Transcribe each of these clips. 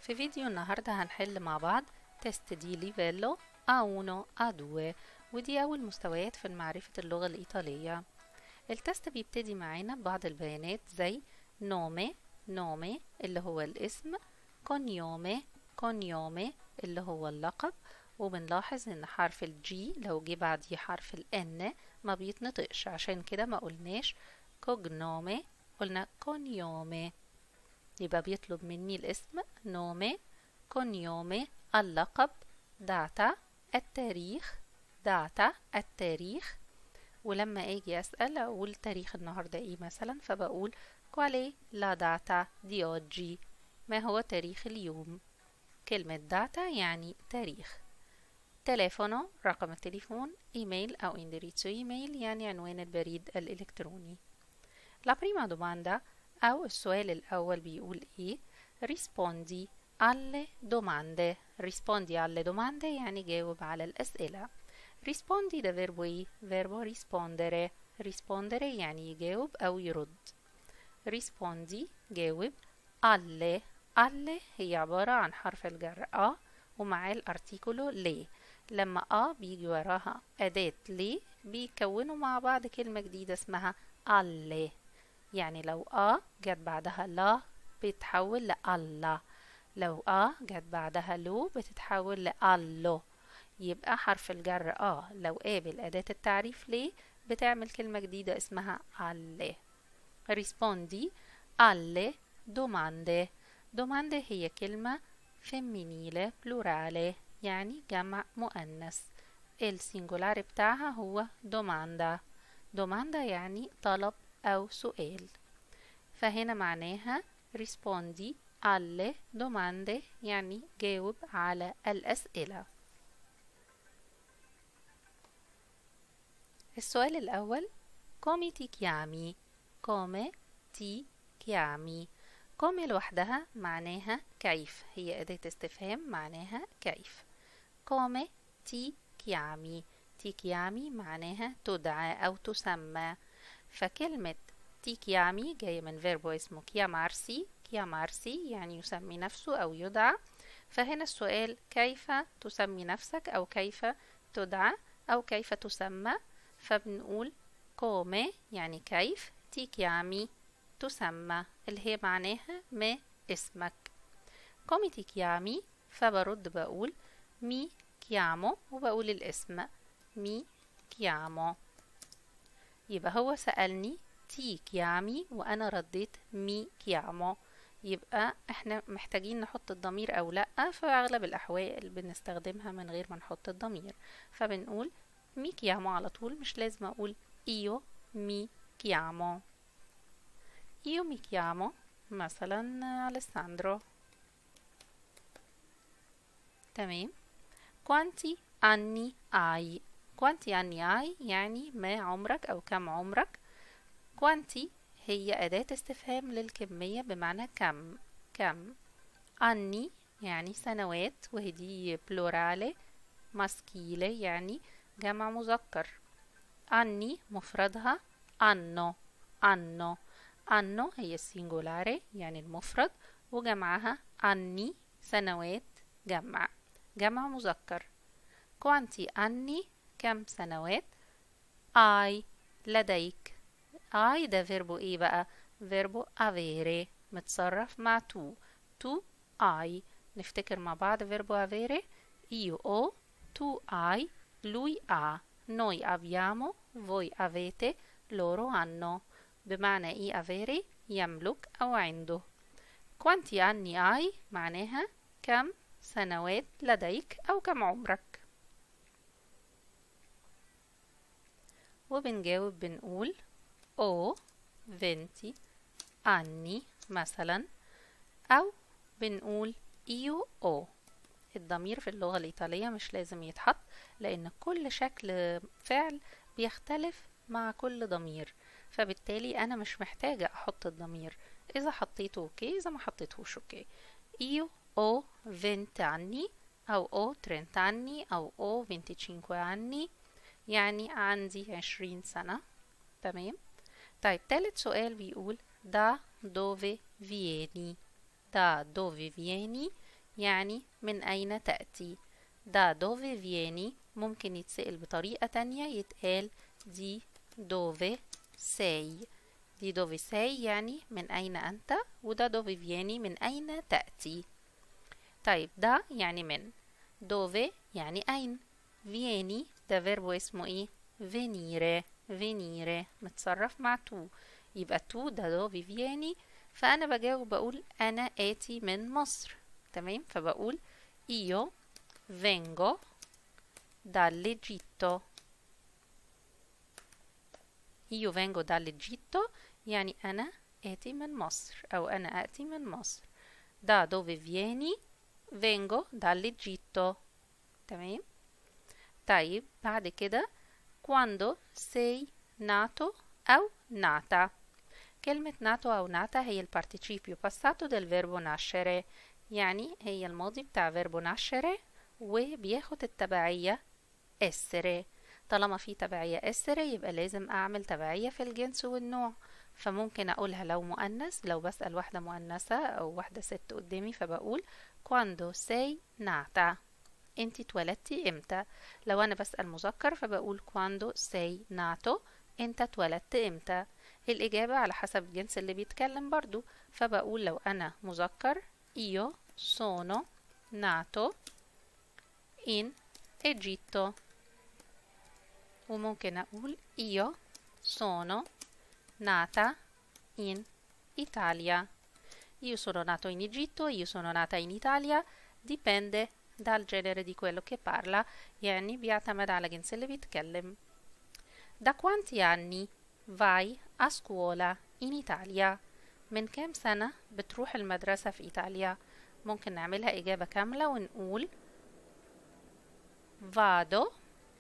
في فيديو النهاردة هنحل مع بعض تيست دي ليفيلو A1 A2 ودي أول مستويات في معرفة اللغة الإيطالية التست بيبتدي معانا ببعض البيانات زي نومي نومي اللي هو الاسم كونيومي كونيومي اللي هو اللقب وبنلاحظ ان حرف الجي لو جه بعديه حرف الان ما بيتنطقش عشان كده ما قلناش كوجنومي قلنا كونيومي يبقى بيطلب مني الاسم نومي كونيومي اللقب داتا التاريخ داتا التاريخ ولما اجي اسال اقول تاريخ النهارده ايه مثلا فبقول qual لا داتا دي oggi ما هو تاريخ اليوم كلمة داتا يعني تاريخ تليفونو رقم التليفون ايميل او indirizzo ايميل يعني عنوان البريد الالكتروني La prima domanda أو السؤال الأول بيقول إيه rispondi alle domande rispondi alle domande يعني جاوب على الأسئلة rispondi ده verbo إيه verbo rispondere rispondere يعني يجاوب أو يرد rispondi جاوب alle alle هي عبارة عن حرف الجر أ ومعاه الارتيكولو ليه لما أ بيجي وراها أداة ليه بيكونوا مع بعض كلمة جديدة اسمها alle يعني لو آ جت بعدها لا بتتحول لألا لو آ جت بعدها لو بتتحول لألو يبقى حرف الجر آ لو قابل أداة التعريف ليه بتعمل كلمة جديدة اسمها alle rispondi alle domande domande هي كلمة femminile plurale يعني جمع مؤنث السنجولار بتاعها هو domanda domanda يعني طلب أو سؤال فهنا معناها rispondi alle domande يعني جاوب على الأسئلة السؤال الأول come ti chiami come ti chiami come لوحدها معناها كيف هي أداة استفهام معناها كيف come ti chiami ti chiami معناها تدعى أو تسمى فكلمة تي كيامي جاية من فيربو اسمه كيامارسي كيامارسي يعني يسمي نفسه أو يدعى فهنا السؤال كيف تسمي نفسك أو كيف تدعى أو كيف تسمى فبنقول كومي يعني كيف تي كيامي تسمى اللي هي معناها ما اسمك كومي تي كيامي فبرد بقول مي كيامو وبقول الاسم مي كيامو يبقى هو سألني تي كيامي وأنا رديت مي كيامو يبقى احنا محتاجين نحط الضمير أو لأ في أغلب الأحوال بنستخدمها من غير ما نحط الضمير فبنقول مي كيامو على طول مش لازم أقول إيو مي كيامو إيو مي كيامو مثلا أليساندرو تمام quanti anni hai quanti anni hai يعني ما عمرك أو كم عمرك quanti هي أداة استفهام للكمية بمعنى كم كم anni يعني سنوات وهدي بلورالي ماسكيلي يعني جمع مذكر anni مفردها anno anno anno هي السينجولاري يعني المفرد وجمعها anni سنوات جمع جمع مذكر quanti anni كم سنوات I لديك I ده فيربو ايه بقى فيربو avere متصرف مع تو تو I نفتكر مع بعض فيربو avere io ho tu hai lui ha noi abbiamo voi avete loro hanno بمعنى ايه avere يملك او عنده quanti anni hai معناها كم سنوات لديك او كم عمرك وبنجاوب بنقول او فينتي anni مثلا أو بنقول إيو أو الضمير في اللغة الإيطالية مش لازم يتحط لأن كل شكل فعل بيختلف مع كل ضمير فبالتالي أنا مش محتاجة أحط الضمير إذا حطيته أوكي إذا ما حطيتهوش أوكي إيو أو فينت عني أو أو ترنت عني أو أو فينتي عني يعني عندي عشرين سنة تمام طيب تالت سؤال بيقول دا دوفي فييني دا دوفي فييني يعني من أين تأتي دا dove vieni ممكن يتسأل بطريقة تانية يتقال دي dove sei دي dove sei يعني من أين أنت ودا dove vieni من أين تأتي طيب دا يعني من dove يعني أين vieni ده فيربو اسمه ايه venire venire متصرف مع تو يبقى تو ده dove vieni فأنا بجاوب بقول أنا آتي من مصر تمام فبقول io vengo dall'Egitto io vengo dall'Egitto يعني أنا آتي من مصر أو أنا آتي من مصر da dove vieni vengo dall'Egitto تمام طيب بعد كده quando sei nato أو nata كلمة nato أو nata هي البارتيشيبيو passato del verbo nascere يعني هي الماضي بتاع verbo nascere وبياخد التبعية essere طالما في تبعية essere يبقى لازم أعمل تبعية في الجنس والنوع فممكن أقولها لو مؤنث لو بسأل واحدة مؤنثة أو واحدة ست قدامي فبقول quando sei nata انتي اتولدتي امتى لو أنا بسأل مذكر فبقول quando sei nato انت اتولدت امتى الإجابة على حسب الجنس اللي بيتكلم برضو فبقول لو أنا مذكر io sono nato in Egitto وممكن أقول io sono nata in Italia io sono nato in Egitto io sono nata in Italia dipende dal genere di quello che parla يعني بيعتمد على جنس اللي بيتكلم da quanti anni vai a scuola in Italia من كام سنة بتروح المدرسة في إيطاليا ممكن نعملها إجابة كاملة ونقول vado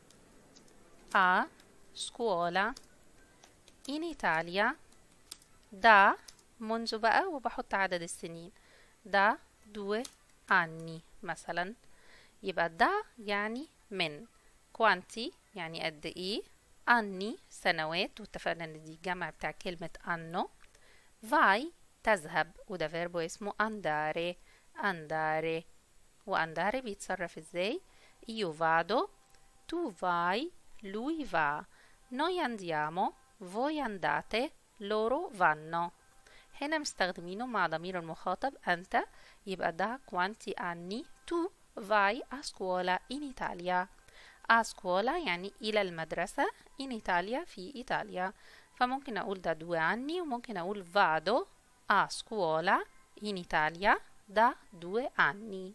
a scuola in Italia da منذ بقى وبحط عدد السنين da due anni مثلا يبقى da يعني من quanti يعني قد ايه anni سنوات واتفقنا ان دي الجمع بتاع كلمة anno vai تذهب وده فيربو اسمه andare andare وandare بيتصرف ازاي io vado tu vai lui va noi andiamo voi andate loro vanno هنا مستخدمينه مع ضمير المخاطب أنت يبقى ده quanti anni tu vai a scuola in Italia a scuola يعني إلى المدرسة in Italia في إيطاليا فممكن أقول da due anni وممكن أقول vado a scuola in Italia da due anni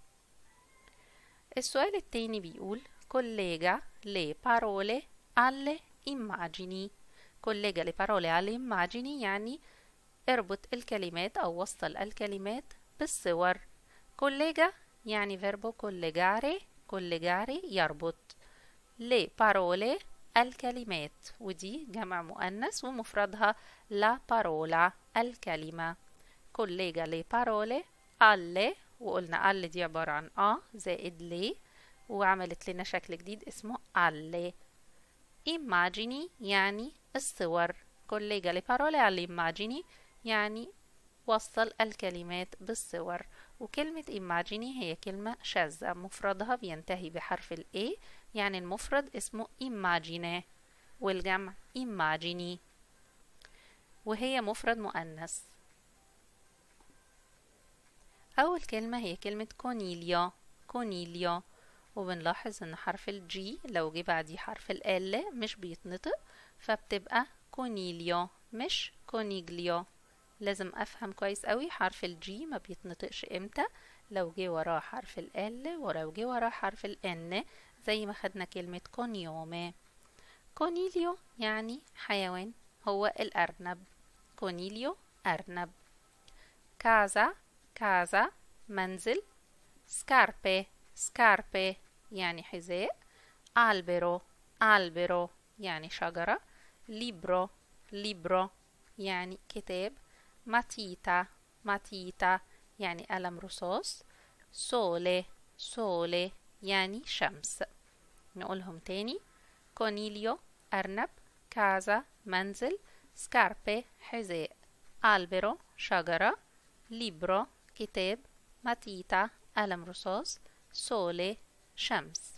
السؤال التاني بيقول collega le parole alle immagini collega le parole alle immagini يعني اربط الكلمات أو وصل الكلمات بالصور collega يعني verbo collegare collegare يربط le parole الكلمات ودي جمع مؤنث ومفردها la parola الكلمة collega le parole alle وقلنا alle دي عبارة عن ا زائد لي وعملت لنا شكل جديد اسمه alle immagini يعني الصور collega le parole alle immagini يعني وصل الكلمات بالصور وكلمة immagini هي كلمة شاذة مفردها بينتهي بحرف ال A يعني المفرد اسمه immagine والجمع immagini وهي مفرد مؤنث أول كلمة هي كلمة كونيليا كونيليا وبنلاحظ إن حرف الجي لو جه بعديه حرف ال مش بيتنطق فبتبقى كونيليا مش كونيجليا لازم أفهم كويس قوي حرف الجي ما بيتنطقش إمتى لو جه وراه حرف ال ولو جه وراه حرف الان زي ما خدنا كلمة كونيومي كونيليو يعني حيوان هو الأرنب كونيليو أرنب كازا كازا منزل سكاربي سكاربي يعني حذاء albero albero يعني شجرة libro libro يعني كتاب matita matita يعني قلم رصاص sole sole يعني شمس نقولهم تاني كونيليو أرنب كازا منزل سكاربي حذاء albero شجرة libro كتاب matita قلم رصاص sole شمس